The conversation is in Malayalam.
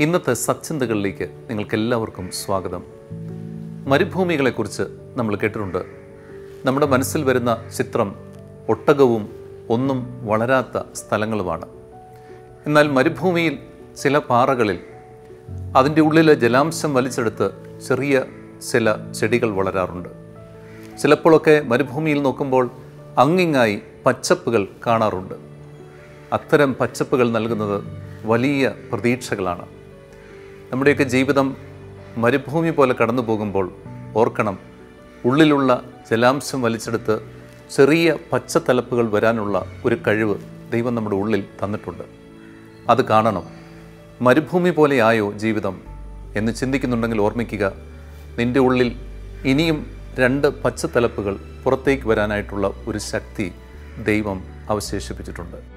ഇന്നത്തെ സച്ചിന്തകളിലേക്ക് നിങ്ങൾക്ക് എല്ലാവർക്കും സ്വാഗതം മരുഭൂമികളെക്കുറിച്ച് നമ്മൾ കേട്ടിട്ടുണ്ട് നമ്മുടെ മനസ്സിൽ വരുന്ന ചിത്രം ഒട്ടകവും ഒന്നും വളരാത്ത സ്ഥലങ്ങളുമാണ് എന്നാൽ മരുഭൂമിയിൽ ചില പാറകളിൽ അതിൻ്റെ ഉള്ളിലെ ജലാംശം വലിച്ചെടുത്ത് ചെറിയ ചില ചെടികൾ വളരാറുണ്ട് ചിലപ്പോഴൊക്കെ മരുഭൂമിയിൽ നോക്കുമ്പോൾ അങ്ങിങ്ങായി പച്ചപ്പുകൾ കാണാറുണ്ട് അത്തരം പച്ചപ്പുകൾ നൽകുന്നത് വലിയ പ്രതീക്ഷകളാണ് നമ്മുടെയൊക്കെ ജീവിതം മരുഭൂമി പോലെ കടന്നു പോകുമ്പോൾ ഓർക്കണം ഉള്ളിലുള്ള ജലാംശം വലിച്ചെടുത്ത് ചെറിയ പച്ചത്തലപ്പുകൾ വരാനുള്ള ഒരു കഴിവ് ദൈവം നമ്മുടെ ഉള്ളിൽ തന്നിട്ടുണ്ട് അത് കാണണം മരുഭൂമി പോലെയായോ ജീവിതം എന്ന് ചിന്തിക്കുന്നുണ്ടെങ്കിൽ ഓർമ്മിക്കുക നിൻ്റെ ഉള്ളിൽ ഇനിയും രണ്ട് പച്ചത്തലപ്പുകൾ പുറത്തേക്ക് വരാനായിട്ടുള്ള ഒരു ശക്തി ദൈവം അവശേഷിപ്പിച്ചിട്ടുണ്ട്